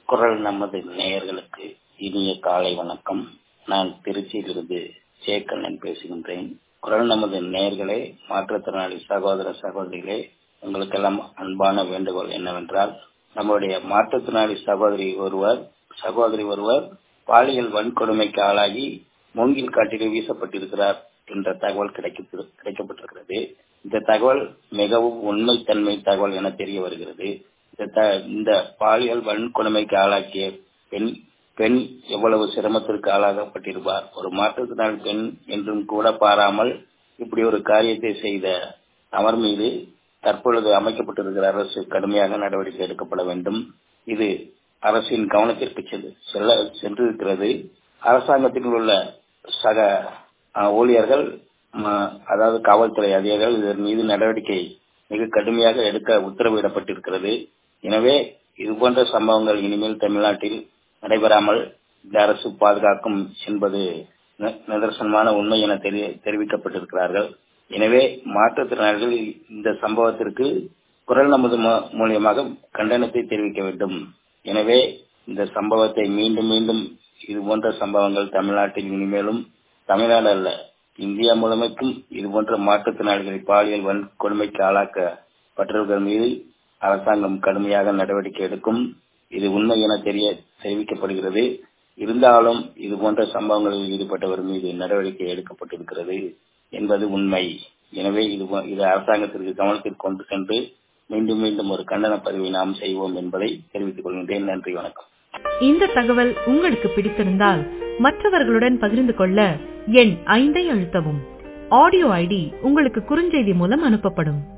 குரல் நமது நேயர்களுக்கு இனிய காலை வணக்கம் நான் திருச்சியிலிருந்து சேக்கண்ணன் பேசுகின்றேன் குரல் நமது நேயர்களே மாற்றுத்திறனாளி சகோதர சகோதரிகளே உங்களுக்கெல்லாம் அன்பான வேண்டுகோள் என்னவென்றால் நம்முடைய மாற்றுத்திறனாளி சகோதரி ஒருவர் சகோதரி ஒருவர் பாலியல் வன்கொடுமைக்கு ஆளாகி மூங்கில் காட்டிலே வீசப்பட்டிருக்கிறார் என்ற தகவல் கிடைக்க கிடைக்கப்பட்டிருக்கிறது இந்த தகவல் மிகவும் உண்மைத்தன்மை தகவல் என தெரிய வருகிறது இந்த பாலியல் வன்கொடுமைக்கு ஆளாக்கிய பெண் பெண் எவ்வளவு சிரமத்திற்கு ஆளாகப்பட்டிருப்பார் ஒரு மாற்றுத்திறனாளி பெண் என்றும் கூட பாராமல் இப்படி ஒரு காரியத்தை செய்த அவர் மீது தற்பொழுது அமைக்கப்பட்டிருக்கிற அரசு கடுமையாக நடவடிக்கை எடுக்கப்பட வேண்டும் இது அரசின் கவனத்திற்கு செல்ல சென்றிருக்கிறது அரசாங்கத்தில் உள்ள சக ஊழியர்கள் அதாவது காவல்துறை அதிகாரிகள் இதன் மீது நடவடிக்கை மிக கடுமையாக எடுக்க உத்தரவிடப்பட்டிருக்கிறது எனவே இது போன்ற சம்பவங்கள் இனிமேல் தமிழ்நாட்டில் நடைபெறாமல் இந்த அரசு பாதுகாக்கும் என்பது நிதர்சனமான உண்மை என தெரிவிக்கப்பட்டிருக்கிறார்கள் எனவே மாற்றுத்திறனாளிகள் இந்த சம்பவத்திற்கு குரல் நமது மூலியமாக கண்டனத்தை தெரிவிக்க வேண்டும் எனவே இந்த சம்பவத்தை மீண்டும் மீண்டும் இது போன்ற சம்பவங்கள் தமிழ்நாட்டில் இனிமேலும் தமிழ்நாடு அல்ல இந்தியா முழுமைக்கும் இது போன்ற மாற்றுத்திறனாளிகளை பாலியல் வன்கொடுமைக்கு ஆளாக்கப்பட்டவர்கள் மீது அரசாங்கம் கடுமையாக நடவடிக்கை எடுக்கும் இது உண்மை என தெரிய தெரிவிக்கப்படுகிறது இருந்தாலும் இது போன்ற சம்பவங்களில் ஈடுபட்டவர் மீது நடவடிக்கை எடுக்கப்பட்டிருக்கிறது என்பது உண்மை எனவே இது இது அரசாங்கத்திற்கு கவனத்தில் கொண்டு சென்று மீண்டும் மீண்டும் ஒரு கண்டன பதிவை நாம் செய்வோம் என்பதை தெரிவித்துக் கொள்கின்றேன் நன்றி வணக்கம் இந்த தகவல் உங்களுக்கு பிடித்திருந்தால் மற்றவர்களுடன் பகிர்ந்து கொள்ள எண் ஐந்தை அழுத்தவும் ஆடியோ ஐடி உங்களுக்கு குறுஞ்செய்தி மூலம் அனுப்பப்படும்